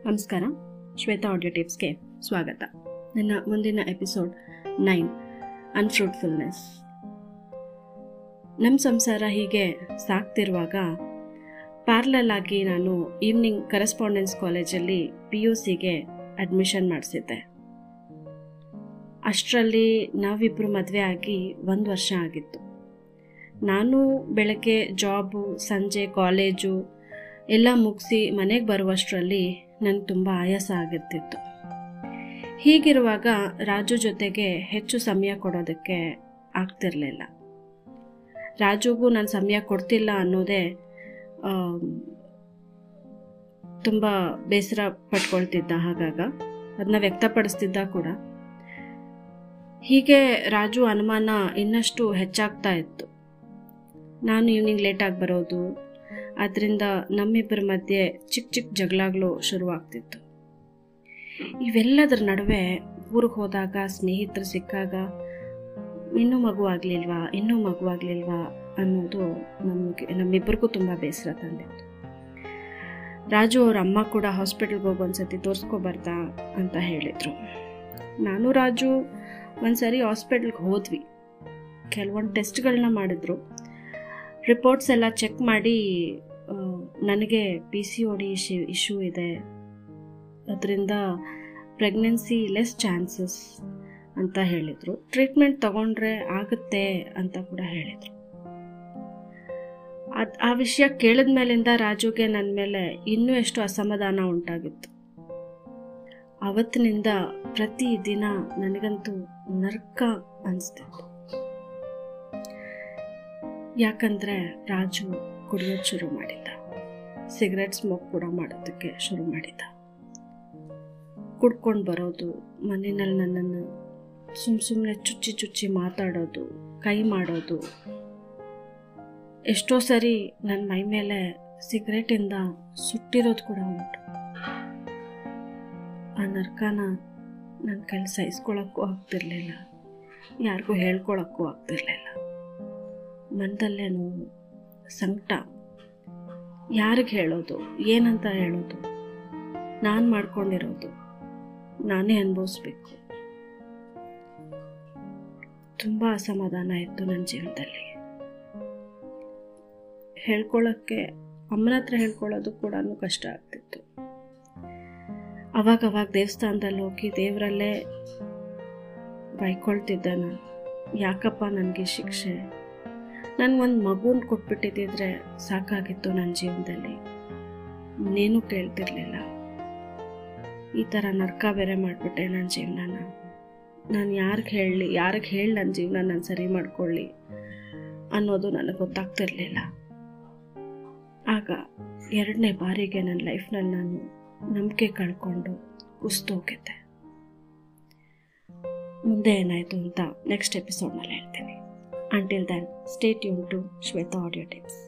ನಮಸ್ಕಾರ ಶ್ವೇತಾ ಆಡಿಯೋ ಟಿಪ್ಸ್ಗೆ ಸ್ವಾಗತ ನನ್ನ ಮುಂದಿನ ಎಪಿಸೋಡ್ ನೈನ್ ಅನ್ಫ್ರೂಟ್ಫುಲ್ನೆಸ್ ನಮ್ಮ ಸಂಸಾರ ಹೀಗೆ ಸಾಕ್ತಿರುವಾಗ ಪ್ಯಾರ್ಲಲ್ ಆಗಿ ನಾನು ಈವ್ನಿಂಗ್ ಕರೆಸ್ಪಾಂಡೆನ್ಸ್ ಕಾಲೇಜಲ್ಲಿ ಪಿ ಯು ಸಿಗೆ ಅಡ್ಮಿಷನ್ ಮಾಡಿಸಿದ್ದೆ ಅಷ್ಟರಲ್ಲಿ ನಾವಿಬ್ಬರು ಮದುವೆ ಆಗಿ ಒಂದು ವರ್ಷ ಆಗಿತ್ತು ನಾನು ಬೆಳಗ್ಗೆ ಜಾಬು ಸಂಜೆ ಕಾಲೇಜು ಎಲ್ಲ ಮುಗಿಸಿ ಮನೆಗೆ ಬರುವಷ್ಟರಲ್ಲಿ ನನಗೆ ತುಂಬ ಆಯಾಸ ಆಗಿರ್ತಿತ್ತು ಹೀಗಿರುವಾಗ ರಾಜು ಜೊತೆಗೆ ಹೆಚ್ಚು ಸಮಯ ಕೊಡೋದಕ್ಕೆ ಆಗ್ತಿರಲಿಲ್ಲ ರಾಜುಗೂ ನಾನು ಸಮಯ ಕೊಡ್ತಿಲ್ಲ ಅನ್ನೋದೇ ತುಂಬ ಬೇಸರ ಪಟ್ಕೊಳ್ತಿದ್ದ ಹಾಗಾಗ ಅದನ್ನ ವ್ಯಕ್ತಪಡಿಸ್ತಿದ್ದ ಕೂಡ ಹೀಗೆ ರಾಜು ಅನುಮಾನ ಇನ್ನಷ್ಟು ಹೆಚ್ಚಾಗ್ತಾ ಇತ್ತು ನಾನು ಈವ್ನಿಂಗ್ ಲೇಟಾಗಿ ಬರೋದು ಅದರಿಂದ ನಮ್ಮಿಬ್ಬರ ಮಧ್ಯೆ ಚಿಕ್ಕ ಚಿಕ್ಕ ಜಗಳಗಳು ಶುರುವಾಗ್ತಿತ್ತು ಇವೆಲ್ಲದರ ನಡುವೆ ಊರಿಗೆ ಹೋದಾಗ ಸ್ನೇಹಿತರು ಸಿಕ್ಕಾಗ ಇನ್ನೂ ಮಗು ಆಗಲಿಲ್ವಾ ಇನ್ನೂ ಮಗು ಆಗಲಿಲ್ವಾ ಅನ್ನೋದು ನಮಗೆ ನಮ್ಮಿಬ್ಬರಿಗೂ ತುಂಬ ಬೇಸರ ತಂದಿತ್ತು ರಾಜು ಅವ್ರ ಅಮ್ಮ ಕೂಡ ಹಾಸ್ಪಿಟಲ್ಗೆ ಹೋಗಿ ಒಂದ್ಸತಿ ತೋರಿಸ್ಕೊಬಾರ್ದಾ ಅಂತ ಹೇಳಿದರು ನಾನು ರಾಜು ಒಂದ್ಸರಿ ಹಾಸ್ಪಿಟ್ಲ್ಗೆ ಹೋದ್ವಿ ಕೆಲವೊಂದು ಟೆಸ್ಟ್ಗಳನ್ನ ಮಾಡಿದ್ರು ರಿಪೋರ್ಟ್ಸ್ ಎಲ್ಲ ಚೆಕ್ ಮಾಡಿ ನನಗೆ P C O D issue issue ಇದೆ ಅದರಿಂದ ಪ್ರೆಗ್ನೆನ್ಸಿ ಲೆಸ್ ಚಾನ್ಸಸ್ ಅಂತ ಹೇಳಿದರು ಟ್ರೀಟ್ಮೆಂಟ್ ತಗೊಂಡ್ರೆ ಆಗುತ್ತೆ ಅಂತ ಕೂಡ ಹೇಳಿದರು ಅದು ಆ ವಿಷಯ ಕೇಳಿದ ಮೇಲಿಂದ ರಾಜುಗೆ ನನ್ನ ಮೇಲೆ ಇನ್ನೂ ಎಷ್ಟು ಅಸಮಾಧಾನ ಉಂಟಾಗಿತ್ತು ಅವತ್ತಿನಿಂದ ಪ್ರತಿ ದಿನ ನನಗಂತೂ ನರ್ಕ ಅನಿಸ್ತಿತ್ತು ಯಾಕಂದರೆ ರಾಜು ಕುಡಿಯೋದು ಶುರು ಮಾಡಿದ್ದ ಸಿಗರೆಟ್ ಸ್ಮೋಕ್ ಕೂಡ ಮಾಡೋದಕ್ಕೆ ಶುರು ಮಾಡಿದ್ದ ಕುಡ್ಕೊಂಡು ಬರೋದು ಮನೆಯಲ್ಲಿ ನನ್ನನ್ನು ಸುಮ್ಮ ಸುಮ್ಮನೆ ಚುಚ್ಚಿ ಚುಚ್ಚಿ ಮಾತಾಡೋದು ಕೈ ಮಾಡೋದು ಎಷ್ಟೋ ಸರಿ ನನ್ನ ಮೈ ಮೇಲೆ ಸಿಗರೇಟಿಂದ ಸುಟ್ಟಿರೋದು ಕೂಡ ಉಂಟು ಆ ನರ್ಕನ ನನ್ನ ಕೈಲಿ ಸಹಿಸ್ಕೊಳಕ್ಕೂ ಆಗ್ತಿರ್ಲಿಲ್ಲ ಯಾರಿಗೂ ಹೇಳ್ಕೊಳಕ್ಕೂ ಆಗ್ತಿರ್ಲಿಲ್ಲ ಮನದಲ್ಲೇ ನೋವು ಸಂಕಟ ಯಾರಿಗೆ ಹೇಳೋದು ಏನಂತ ಹೇಳೋದು ನಾನು ಮಾಡ್ಕೊಂಡಿರೋದು ನಾನೇ ಅನುಭವಿಸ್ಬೇಕು ತುಂಬ ಅಸಮಾಧಾನ ಇತ್ತು ನನ್ನ ಜೀವನದಲ್ಲಿ ಹೇಳ್ಕೊಳ್ಳೋಕ್ಕೆ ಅಮ್ಮನ ಹತ್ರ ಹೇಳ್ಕೊಳ್ಳೋದು ಕೂಡ ಕಷ್ಟ ಆಗ್ತಿತ್ತು ಅವಾಗ ಅವಾಗ ದೇವಸ್ಥಾನದಲ್ಲಿ ಹೋಗಿ ದೇವರಲ್ಲೇ ಬೈಕೊಳ್ತಿದ್ದೆ ನಾನು ಯಾಕಪ್ಪ ನನಗೆ ಶಿಕ್ಷೆ ನನಗೊಂದು ಮಗುನ ಕೊಟ್ಬಿಟ್ಟಿದ್ದಿದ್ರೆ ಸಾಕಾಗಿತ್ತು ನನ್ನ ಜೀವನದಲ್ಲಿ ಇನ್ನೇನು ಕೇಳ್ತಿರ್ಲಿಲ್ಲ ಈ ಥರ ನರ್ಕ ಬೇರೆ ಮಾಡಿಬಿಟ್ಟೆ ನನ್ನ ಜೀವನನ ನಾನು ಯಾರಿಗೆ ಹೇಳಲಿ ಯಾರಿಗೆ ಹೇಳಿ ನನ್ನ ಜೀವನ ನಾನು ಸರಿ ಮಾಡ್ಕೊಳ್ಳಿ ಅನ್ನೋದು ನನಗೆ ಗೊತ್ತಾಗ್ತಿರ್ಲಿಲ್ಲ ಆಗ ಎರಡನೇ ಬಾರಿಗೆ ನನ್ನ ಲೈಫ್ನಲ್ಲಿ ನಾನು ನಂಬಿಕೆ ಕಳ್ಕೊಂಡು ಕುಸ್ತೋಗಿದ್ದೆ ಮುಂದೆ ಏನಾಯಿತು ಅಂತ ನೆಕ್ಸ್ಟ್ ಎಪಿಸೋಡ್ನಲ್ಲಿ ಹೇಳ್ತೀನಿ Until then, stay tuned to Shweta Audio Tips.